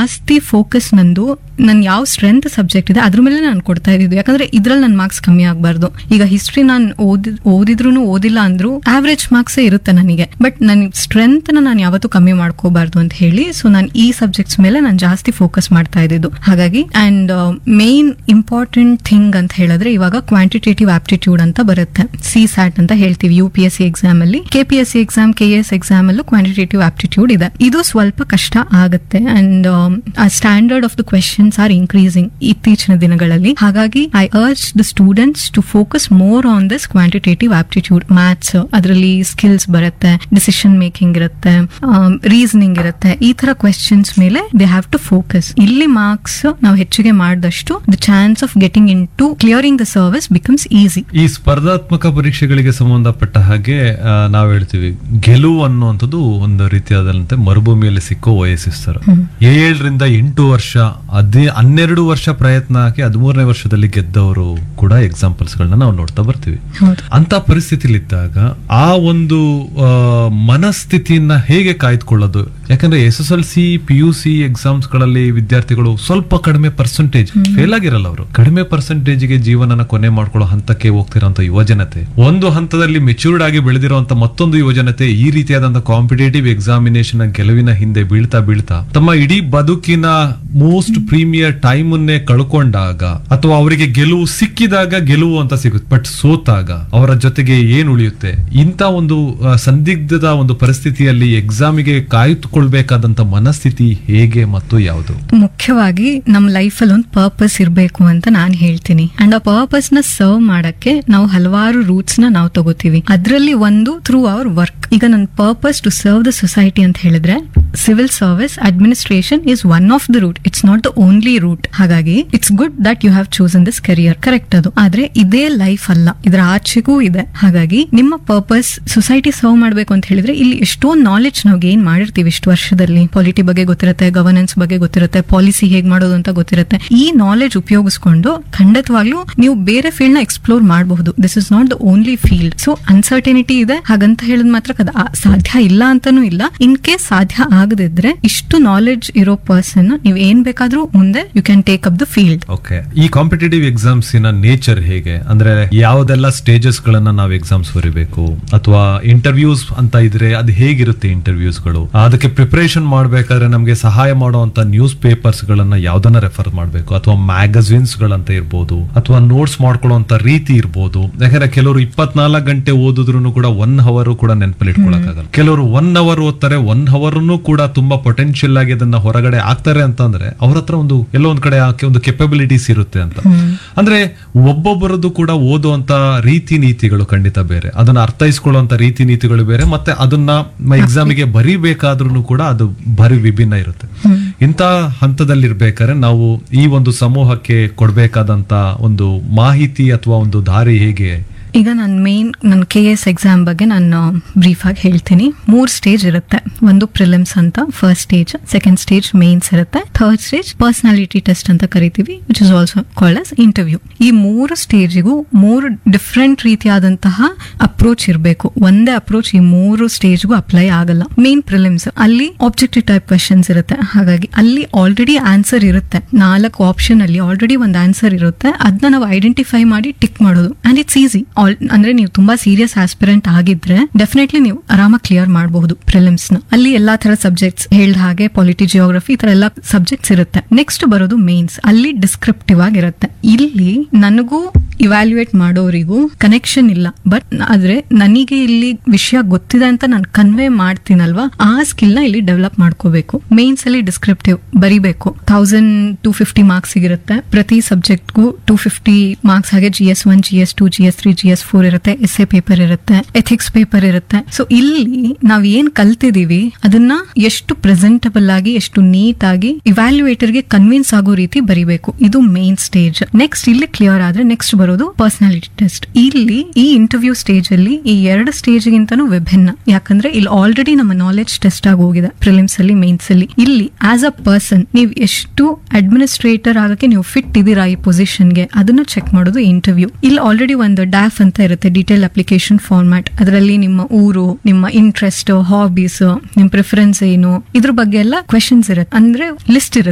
ಜಾಸ್ತಿ ಫೋಕಸ್ ನಂದು ನನ್ ಯಾವ ಸ್ಟ್ರೆಂತ್ ಸಬ್ಜೆಕ್ಟ್ ಇದೆ ಅದ್ರ ಮೇಲೆ ನಾನು ಕೊಡ್ತಾ ಇದ್ದಿದ್ದು ಯಾಕಂದ್ರೆ ಇದ್ರಲ್ಲಿ ನನ್ನ ಮಾರ್ಕ್ಸ್ ಕಮ್ಮಿ ಆಗಬಾರ್ದು ಈಗ ಹಿಸ್ಟ್ರಿ ನಾನು ಓದಿ ಓದಿದ್ರು ಓದಿಲ್ಲ ಅಂದ್ರೂ ಆವ್ರೇಜ್ ಮಾರ್ಕ್ಸ್ ಇರುತ್ತೆ ನನಗೆ ಬಟ್ ನನ್ನ ಸ್ಟ್ರೆಂತ್ ನಾನು ಯಾವತ್ತೂ ಕಮ್ಮಿ ಮಾಡ್ಕೋಬಾರ್ದು ಅಂತ ಹೇಳಿ ಸೊ ನಾನು ಈ ಸಬ್ಜೆಕ್ಟ್ಸ್ ಮೇಲೆ ನಾನು ಜಾಸ್ತಿ ಫೋಕಸ್ ಮಾಡ್ತಾ ಇದ್ದಿದ್ದು ಹಾಗಾಗಿ ಅಂಡ್ ಮೇನ್ ಇಂಪಾರ್ಟೆಂಟ್ ಥಿಂಗ್ ಅಂತ ಹೇಳಿದ್ರೆ ಇವಾಗ ಕ್ವಾಂಟಿಟೇಟಿವ್ ಆಪ್ಟಿಟ್ಯೂಡ್ ಅಂತ ಬರುತ್ತೆ ಸಿ ಸ್ಯಾಟ್ ಅಂತ ಹೇಳ್ತೀವಿ U P S C exam ಅಲ್ಲಿ K P S C exam K S exam ಅಲ್ಲೂ ಕ್ವಾಂಟಿಟೇಟಿವ್ ಆಪ್ಟಿಟ್ಯೂಡ್ ಇದೆ ಇದು ಸ್ವಲ್ಪ ಕಷ್ಟ ಆಗುತ್ತೆ and standard of the questions are increasing ಇತ್ತೀಚಿನ ದಿನಗಳಲ್ಲಿ ಹಾಗಾಗಿ I urge the students to focus more on this quantitative aptitude maths ಅದರಲ್ಲಿ ಸ್ಕಿಲ್ಸ್ ಬರುತ್ತೆ ಡಿಸಿಷನ್ ಮೇಕಿಂಗ್ ಇರುತ್ತೆ ರೀಸನಿಂಗ್ ಇರುತ್ತೆ ಈ ತರ ಕ್ವೆಶನ್ಸ್ ಮೇಲೆ ದೇ ಹ್ಯಾವ್ ಟು ಫೋಕಸ್ ಇಲ್ಲಿ ಮಾರ್ಕ್ಸ್ ನಾವು ಹೆಚ್ಚಿಗೆ ಮಾಡಿದಷ್ಟು the chance of getting in to clearing the service becomes easy ಈ ಸ್ಪರ್ಧಾತ್ಮಕ ಪರೀಕ್ಷೆಗಳಿಗೆ ಸಂಬಂಧಪಟ್ಟ ಹಾಗೆ ಆ, ನಾವು ಹೇಳ್ತೀವಿ ಗೆಲುವು ಅನ್ನುವಂಥದ್ದು ಒಂದು ರೀತಿಯಾದಂತೆ ಮರುಭೂಮಿಯಲ್ಲಿ ಸಿಕ್ಕೋ ವಯಸ್ಸಿಸ್ತಾರೆ ಏಳರಿಂದ ಎಂಟು ವರ್ಷ ಅದೇ ಹನ್ನೆರಡು ವರ್ಷ ಪ್ರಯತ್ನ ಹಾಕಿ ಹದಿಮೂರನೇ ವರ್ಷದಲ್ಲಿ ಗೆದ್ದವರು ಕೂಡ ಎಕ್ಸಾಂಪಲ್ಸ್ ಗಳನ್ನ ನಾವು ನೋಡ್ತಾ ಬರ್ತೀವಿ ಹೌದು ಅಂತ ಪರಿಸ್ಥಿತಿಲಿದ್ದಾಗ ಆ ಒಂದು ಆ, ಮನಸ್ಥಿತಿಯನ್ನ ಹೇಗೆ ಕಾಯ್ದುಕೊಳ್ಳೋದು ಯಾಕಂದ್ರೆ S S L C P U C exams ಗಳಲ್ಲಿ ವಿದ್ಯಾರ್ಥಿಗಳು ಸ್ವಲ್ಪ ಕಡಿಮೆ ಪರ್ಸೆಂಟೇಜ್ ಫೇಲ್ ಆಗಿರಲ್ಲ ಅವರು ಕಡಿಮೆ ಪರ್ಸೆಂಟೇಜ್ ಗೆ ಜೀವನನ ಕೊನೆ ಮಾಡ್ಕೊಳ್ಳೋ ಹಂತಕ್ಕೆ ಹೋಗ್ತಿರೋಂತ ಯುವಜನತೆ ಒಂದು ಹಂತದಲ್ಲಿ ಮೆಚೂರ್ಡ್ ಆಗಿ ಬೆಳೆದಿರುವಂತ ಮತ್ತೊಂದು ಯುವಜನತೆ ಈ ರೀತಿಯಾದಂತಹ ಕಾಂಪಿಟೇಟಿವ್ ಎಕ್ಸಾಮಿನೇಷನ್ ಗೆಲುವಿನ ಹಿಂದೆ ಬೀಳ್ತಾ ಬೀಳ್ತಾ ತಮ್ಮ ಇಡೀ ಬದುಕಿನ ಮೋಸ್ಟ್ ಪ್ರೀಮಿಯರ್ ಟೈಮ್ ಅನ್ನೇ ಕಳ್ಕೊಂಡಾಗ ಅಥವಾ ಅವರಿಗೆ ಗೆಲುವು ಸಿಕ್ಕಿದಾಗ ಗೆಲುವು ಅಂತ ಸಿಗುತ್ತೆ ಬಟ್ ಸೋತಾಗ ಅವರ ಜೊತೆಗೆ ಏನ್ ಉಳಿಯುತ್ತೆ ಇಂತ ಒಂದು ಆ, ಸಂದಿಗ್ಧದ ಒಂದು ಪರಿಸ್ಥಿತಿಯಲ್ಲಿ ಎಕ್ಸಾಮಿಗೆ ಕಾಯ್ದುಕೊಳ್ಬೇಕಾದಂತ ಮನಸ್ಥಿತಿ ಹೇಗೆ ಮತ್ತು ಯಾವುದು ಮುಖ್ಯವಾಗಿ ನಮ್ಮ ಲೈಫ್ ಅಲ್ಲಿ ಒಂದು ಪರ್ಪಸ್ ಇರಬೇಕು ಅಂತ ನಾನು ಹೇಳ್ತೀನಿ ಅಂಡ್ ಆ ಪರ್ಪಸ್ ನ ಸರ್ವ್ ಮಾಡಕ್ಕೆ ನಾವು ಹಲವಾರು ರೂಟ್ಸ್ ನ ನಾವು ತಗೋತೀವಿ ಅದರಲ್ಲಿ ಒಂದು ಥ್ರೂ ಅವರ್ ವರ್ಕ್ ಈಗ ನನ್ನ purpose to serve the society ಅಂತ ಹೇಳಿದ್ರೆ civil service administration is one of the route it's not the only route ಹಾಗಾಗಿ it's good that you have chosen this career correct ಅದು ಆದ್ರೆ ಇದೇ ಲೈಫ್ ಅಲ್ಲ ಇದರ ಆಚೆಗೂ ಇದೆ ಹಾಗಾಗಿ ನಿಮ್ಮ ಪರ್ಪಸ್ ಸೊಸೈಟಿ ಸರ್ವ್ ಮಾಡಬೇಕು ಅಂತ ಹೇಳಿದ್ರೆ ಇಲ್ಲಿ ಎಷ್ಟೊಂದು ನಾಲೆಜ್ ನಾವು ಗೇನ್ ಮಾಡಿರ್ತೀವಿ ಇಷ್ಟು ವರ್ಷದಲ್ಲಿ ಪಾಲಿಟಿ ಬಗ್ಗೆ ಗೊತ್ತಿರುತ್ತೆ ಗವರ್ನೆನ್ಸ್ ಬಗ್ಗೆ ಗೊತ್ತಿರುತ್ತೆ ಪಾಲಿಸಿ ಹೇಗ್ ಮಾಡೋದು ಅಂತ ಗೊತ್ತಿರುತ್ತೆ ಈ ನಾಲೆಜ್ ಉಪಯೋಗಿಸ್ಕೊಂಡು ಖಂಡಿತವಾಗ್ಲೂ ನೀವು ಬೇರೆ ಫೀಲ್ಡ್ ನ ಎಕ್ಸ್ಪ್ಲೋರ್ ಮಾಡಬಹುದು this is not the only field so uncertainty ಇದೆ ಹಾಗಂತ ಹೇಳಿದ ಮಾತ್ರ ಕದ ಆ- ಸಾಧ್ಯ ಇಲ್ಲ ಅಂತಾನೂ ಇಲ್ಲ ಇನ್ ಕೇಸ್ ಸಾಧ್ಯ ಆಗದಿದ್ರೆ ಇಷ್ಟು ನಾಲೆಜ್ ಇರೋ ಪರ್ಸನ್ ನೀವು ಏನ್ ಬೇಕಾದ್ರೂ ಮುಂದೆ you can take up the field okay ಈ ಕಾಂಪಿಟೇಟಿವ್ ಎಕ್ಸಾಮ್ಸ್ ನ ನೇಚರ್ ಹೇಗೆ ಅಂದ್ರೆ ಯಾವ್ದೆಲ್ಲ ಸ್ಟೇಜಸ್ ಗಳನ್ನ ನಾವು ಎಕ್ಸಾಮ್ಸ್ ಬರೀಬೇಕು ಅಥವಾ ಇಂಟರ್ವ್ಯೂಸ್ ಅಂತ ಇದ್ರೆ ಅದು ಹೇಗಿರುತ್ತೆ ಇಂಟರ್ವ್ಯೂಸ್ ಗಳು ಅದಕ್ಕೆ ಪ್ರಿಪರೇಷನ್ ಮಾಡ್ಬೇಕಾದ್ರೆ ನಮ್ಗೆ ಸಹಾಯ ಮಾಡುವಂತ ನ್ಯೂಸ್ ಪೇಪರ್ಸ್ ಗಳನ್ನ ಯಾವ್ದನ್ನ ರೆಫರ್ ಮಾಡ್ಬೇಕು ಅಥವಾ ಮ್ಯಾಗಝಿನ್ಸ್ ಗಳಂತ ಇರ್ಬೋದು ಅಥವಾ ನೋಟ್ಸ್ ಮಾಡ್ಕೊಳ್ಳುವಂತ ರೀತಿ ಇರ್ಬೋದು ಯಾಕಂದ್ರೆ ಕೆಲವರು ಇಪ್ಪತ್ನಾಲ್ಕು ಗಂಟೆ ಓದಿದ್ರು ಕೂಡ ಒನ್ ಅವರ್ ಕೂಡ ನೆನಪಲ್ಲಿ ಇಟ್ಕೊಳಕ್ಕಾಗಲ್ಲ ಕೆಲವರು ಒನ್ ಅವರ್ ಓದ್ತಾರೆ ಒನ್ ಅವರ್ ಕೂಡ ತುಂಬಾ ಪೊಟೆನ್ಶಿಯಲ್ ಆಗಿ ಅದನ್ನ ಹೊರಗಡೆ ಆಗ್ತಾರೆ ಅಂತಂದ್ರೆ ಅವ್ರ ಹತ್ರ ಒಂದು ಎಲ್ಲೋ ಒಂದ್ ಕಡೆ ಆಕೆ ಒಂದು ಕೆಪಬಿಲಿಟೀಸ್ ಇರುತ್ತೆ ಅಂತ ಅಂದ್ರೆ ಒಬ್ಬೊಬ್ಬರದ್ದು ಕೂಡ ಓದುವಂತ ರೀತಿ ನೀತಿಗಳು ಖಂಡಿತ ಬೇರೆ ಅದನ್ನ ಅರ್ಥೈಸ್ಕೊಳ್ಳುವಂತ ರೀತಿ ನೀತಿಗಳು ಬೇರೆ ಮತ್ತೆ ಅದನ್ನ ಎಕ್ಸಾಮಿಗೆ ಬರಿಬೇಕಾದ್ರೂ ಕೂಡ ಅದು ಬರಿ ವಿಭಿನ್ನ ಇರುತ್ತೆ ಇಂಥ ಹಂತದಲ್ಲಿರ್ಬೇಕಾದ್ರೆ ನಾವು ಈ ಒಂದು ಸಮೂಹಕ್ಕೆ ಕೊಡ್ಬೇಕಾದಂತ ಒಂದು ಮಾಹಿತಿ ಅಥವಾ ಒಂದು ದಾರಿ ಹೇಗೆ ಈಗ ನಾನು ಮೇನ್ ನನ್ನ ಕೆ ಎಸ್ ಎಕ್ಸಾಮ್ ಬಗ್ಗೆ ನಾನು ಬ್ರೀಫ್ ಆಗಿ ಹೇಳ್ತೀನಿ ಮೂರ್ ಸ್ಟೇಜ್ ಇರುತ್ತೆ ಒಂದು ಪ್ರಿಲಿಮ್ಸ್ ಅಂತ first stage second stage mains ಇರುತ್ತೆ ಥರ್ಡ್ ಸ್ಟೇಜ್ ಪರ್ಸನಾಲಿಟಿ ಟೆಸ್ಟ್ ಅಂತ ಕರಿತೀವಿ which is also called as interview ಈ ಮೂರು ಸ್ಟೇಜಿಗೂ ಮೂರು ಡಿಫ್ರೆಂಟ್ ರೀತಿಯಾದಂತಹ ಅಪ್ರೋಚ್ ಇರಬೇಕು ಒಂದೇ ಅಪ್ರೋಚ್ ಈ ಮೂರು ಸ್ಟೇಜ್ಗೂ ಅಪ್ಲೈ ಆಗಲ್ಲ ಮೇನ್ ಪ್ರಿಲಿಮ್ಸ್ ಅಲ್ಲಿ ಆಬ್ಜೆಕ್ಟಿವ್ ಟೈಪ್ ಕ್ವಶನ್ಸ್ ಇರುತ್ತೆ ಹಾಗಾಗಿ ಅಲ್ಲಿ ಆಲ್ರೆಡಿ ಆನ್ಸರ್ ಇರುತ್ತೆ ನಾಲ್ಕು ಆಪ್ಷನ್ ಅಲ್ಲಿ ಆಲ್ರೆಡಿ ಒಂದು ಆನ್ಸರ್ ಇರುತ್ತೆ ಅದನ್ನ ನಾವು ಐಡೆಂಟಿಫೈ ಮಾಡಿ ಟಿಕ್ ಮಾಡೋದು ಅಂಡ್ ಇಟ್ಸ್ ಈಸಿ ಅಂದ್ರೆ ನೀವು ತುಂಬಾ ಸೀರಿಯಸ್ ಆಸ್ಪಿರೆಂಟ್ ಆಗಿದ್ರೆ ಡೆಫಿನೆಟ್ಲಿ ನೀವು ಆರಾಮಾಗಿ ಕ್ಲಿಯರ್ ಮಾಡಬಹುದು ಪ್ರಿಲಿಮ್ಸ್ ನ ಅಲ್ಲಿ ಎಲ್ಲಾ ತರ ಸಬ್ಜೆಕ್ಟ್ಸ್ ಹೇಳ್ದ ಹಾಗೆ ಪಾಲಿಟಿ ಜಿಯೋಗ್ರಫಿ ಈ ತರ ಎಲ್ಲ ಸಬ್ಜೆಕ್ಟ್ಸ್ ಇರುತ್ತೆ ನೆಕ್ಸ್ಟ್ ಬರೋದು ಮೇನ್ಸ್ ಅಲ್ಲಿ ಡಿಸ್ಕ್ರಿಪ್ಟಿವ್ ಆಗಿರುತ್ತೆ ಇಲ್ಲಿ ನನಗೂ ಇವ್ಯಾಲ್ಯೂಯೇಟ್ ಮಾಡೋರಿಗೂ ಕನೆಕ್ಷನ್ ಇಲ್ಲ ಬಟ್ ಆದ್ರೆ ನನಗೆ ಇಲ್ಲಿ ವಿಷಯ ಗೊತ್ತಿದೆ ಅಂತ ನಾನು ಕನ್ವೆ ಮಾಡ್ತೀನಲ್ವಾ ಆ ಸ್ಕಿಲ್ ನ ಇಲ್ಲಿ ಡೆವಲಪ್ ಮಾಡ್ಕೋಬೇಕು ಮೇನ್ಸ್ ಅಲ್ಲಿ ಡಿಸ್ಕ್ರಿಪ್ಟಿವ್ ಬರಿಬೇಕು ತೌಸಂಡ್ ಟೂ ಫಿಫ್ಟಿ ಮಾರ್ಕ್ಸ್ ಇರುತ್ತೆ ಪ್ರತಿ ಸಬ್ಜೆಕ್ಟ್ಗೂ ಟೂ ಫಿಫ್ಟಿ ಮಾರ್ಕ್ಸ್ ಹಾಗೆ G S one G S two G S three G S four ಇರುತ್ತೆ ಎಸ್ ಎ ಪೇಪರ್ ಇರುತ್ತೆ ಎಥಿಕ್ಸ್ ಪೇಪರ್ ಇರುತ್ತೆ ಸೊ ಇಲ್ಲಿ ನಾವ್ ಏನ್ ಕಲ್ತಿದೀವಿ ಅದನ್ನ ಎಷ್ಟು ಪ್ರೆಸೆಂಟಬಲ್ ಆಗಿ ಎಷ್ಟು ನೀಟ್ ಆಗಿ ಇವ್ಯಾಲ್ಯೂಯೇಟರ್ ಗೆ ಕನ್ವಿನ್ಸ್ ಆಗೋ ರೀತಿ ಬರಿಬೇಕು ಇದು ಮೇನ್ ಸ್ಟೇಜ್ ನೆಕ್ಸ್ಟ್ ಇಲ್ಲಿ ಕ್ಲಿಯರ್ ಆದ್ರೆ ನೆಕ್ಸ್ಟ್ ಬರೋದು ಪರ್ಸನಾಲಿಟಿ ಟೆಸ್ಟ್ ಇಲ್ಲಿ ಈ ಇಂಟರ್ವ್ಯೂ ಸ್ಟೇಜ್ ಅಲ್ಲಿ ಈ ಎರಡು ಸ್ಟೇಜ್ ಗಿಂತನೂ ವಿಭಿನ್ನ ಯಾಕಂದ್ರೆ ಇಲ್ಲಿ ಆಲ್ರೆಡಿ ನಮ್ಮ ನಾಲೆಡ್ಜ್ ಟೆಸ್ಟ್ ಆಗಿ ಹೋಗಿದೆ ಪ್ರಿಲಿಮ್ಸ್ ಅಲ್ಲಿ ಮೇನ್ಸ್ ಅಲ್ಲಿ ಇಲ್ಲಿ ಆಸ್ ಅ ಪರ್ಸನ್ ನೀವು ಎಷ್ಟು ಅಡ್ಮಿನಿಸ್ಟ್ರೇಟರ್ ಆಗಕ್ಕೆ ನೀವು ಫಿಟ್ ಇದೀರಾ ಈ ಪೊಸಿಷನ್ಗೆ ಅದನ್ನ ಚೆಕ್ ಮಾಡೋದು ಇಂಟರ್ವ್ಯೂ ಇಲ್ಲಿ ಆಲ್ರೆಡಿ ಒಂದು ಡ್ಯಾಫ್ ಅಂತ ಇರುತ್ತೆ ಡೀಟೇಲ್ ಅಪ್ಲಿಕೇಶನ್ ಫಾರ್ಮ್ಯಾಟ್ ಅದರಲ್ಲಿ ನಿಮ್ಮ ಊರು ನಿಮ್ಮ ಇಂಟ್ರೆಸ್ಟ್ ಹಾಬೀಸ್ ನಿಮ್ ಪ್ರಿಫರೆನ್ಸ್ ಏನು ಇದ್ರ ಬಗ್ಗೆ ಎಲ್ಲ ಕ್ವೆಶನ್ಸ್ ಇರುತ್ತೆ ಅಂದ್ರೆ ಲಿಸ್ಟ್ ಇರುತ್ತೆ